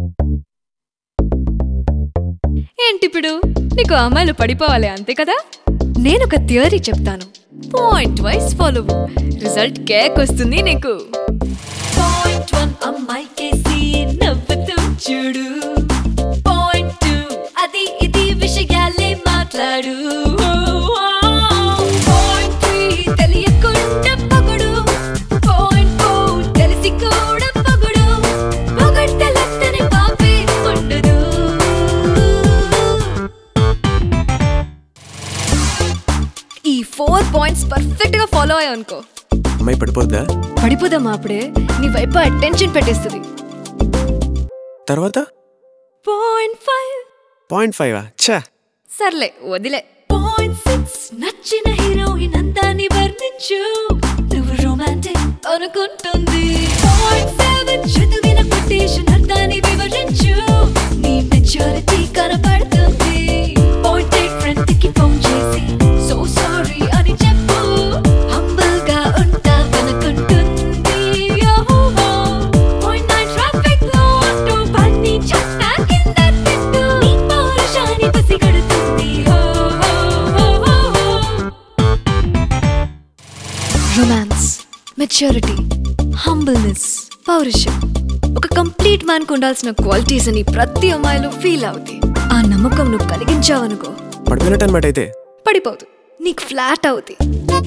ఏంటిప్పుడు నీకు అమ్మాయిలు పడిపోవాలి అంతే కదా నేను ఒక థియరీ చెప్తాను పాయింట్ వైస్ ఫాలో రిజల్ట్ కేక్ వస్తుంది నీకు పాయింట్ వన్ అమ్మాయికేసి నవ్వుతూ చూడు పాయింట్ టూ అది ఇది విషయాలే మాట్లాడు పాయింట్ త్రీ తెలియకుండా పొగడు పాయింట్ ఫోర్ తెలిసి కూడా పొగడు పొగడ్తే లెక్కని పాపే ఉండదు ఈ ఫోర్ పాయింట్స్ పర్ఫెక్ట్ గా ఫాలో అయ్యావు అనుకో అమ్మాయి పడిపోద్దా పడిపోదామా అప్పుడే నీ వైపు అటెన్షన్ పెట్టేస్తుంది తర్వాత పాయింట్ ఫైవ్ పాయింట్ ఫైవ్ ఛా సర్లే వదిలే పాయింట్ సిక్స్ నచ్చిన హీరోయిన్ అందాన్ని వర్ణించు నువ్వు రొమాంటిక్ అనుకుంటుంది పాయింట్ సెవెన్ చదివిన కొటేషన్ అర్థాన్ని వివరించు నీ మెచ్యూరిటీ కనపడుతుంది పాయింట్ ఎయిట్ ఫ్రెండ్ కి ఫోన్ చేసి సో సారీ అని చెప్పు హంబల్ గా ఉంటావనుకుంటుంది పాయింట్ నైన్ ట్రాఫిక్ లో అంటూ బండి చట్టా కింద తిట్టు నీ పౌరుషాన్ని పసిగడుతుంది రొమాన్స్ మెచ్యూరిటీ హంబుల్నెస్ పౌరుషం ఒక కంప్లీట్ మ్యాన్ కు ఉండాల్సిన క్వాలిటీస్ అని ప్రతి అమ్మాయిలో ఫీల్ అవుతాయి ఆ నమ్మకం నువ్వు కలిగించావనుకో పడిపోయినట్టు అనమాట అయితే పడిపోదు నీకు ఫ్లాట్ అవుతాయి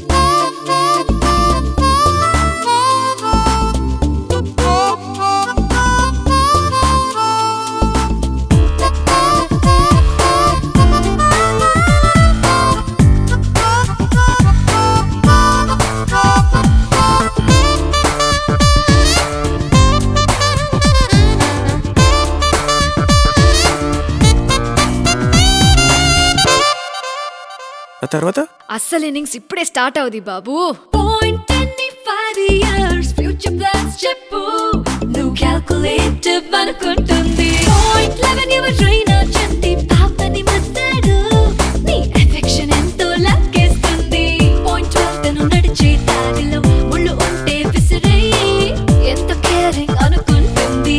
ఆ తర్వాత అస్సలు ఇన్నింగ్స్ ఇప్పుడే స్టార్ట్ అవుది బాబు పాయింట్ ఎన్ని ఫైవ్ ఇయర్స్ ఫ్యూచర్ ప్లాన్స్ చెప్పు నువ్వు క్యాల్కులేటివ్ అనుకుంటుంది point eleven your trainer Chanti పాపని మస్తాడు నీ ఎఫెక్షన్ ఎంతో లక్కేస్తుంది పాయింట్ ట్వెల్వ్ తను నడిచే దారిలో ముళ్ళు ఉంటే విసిరేయి ఎంత కేరింగ్ అనుకుంటుంది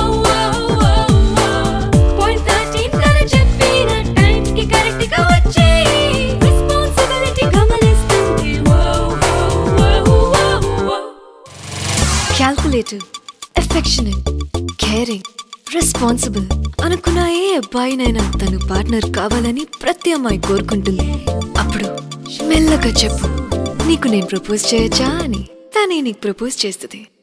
పాయింట్ థర్టీన్ తను చెప్పిన టైం కి కరెక్ట్ గా వచ్చేయి రెస్పాన్సిబిలిటీ గమనిస్తుంది క్యాల్కులేటివ్ ఎఫెక్షనెట్ కేరింగ్ రెస్పాన్సిబుల్ అనుకున్న ఏ అబ్బాయినైనా తన పార్ట్నర్ కావాలని ప్రతి అమ్మాయి కోరుకుంటుంది అప్పుడు మెల్లగా చెప్పు నీకు నేను ప్రపోజ్ చేయొచ్చా అని తనే నీకు ప్రపోజ్ చేస్తుంది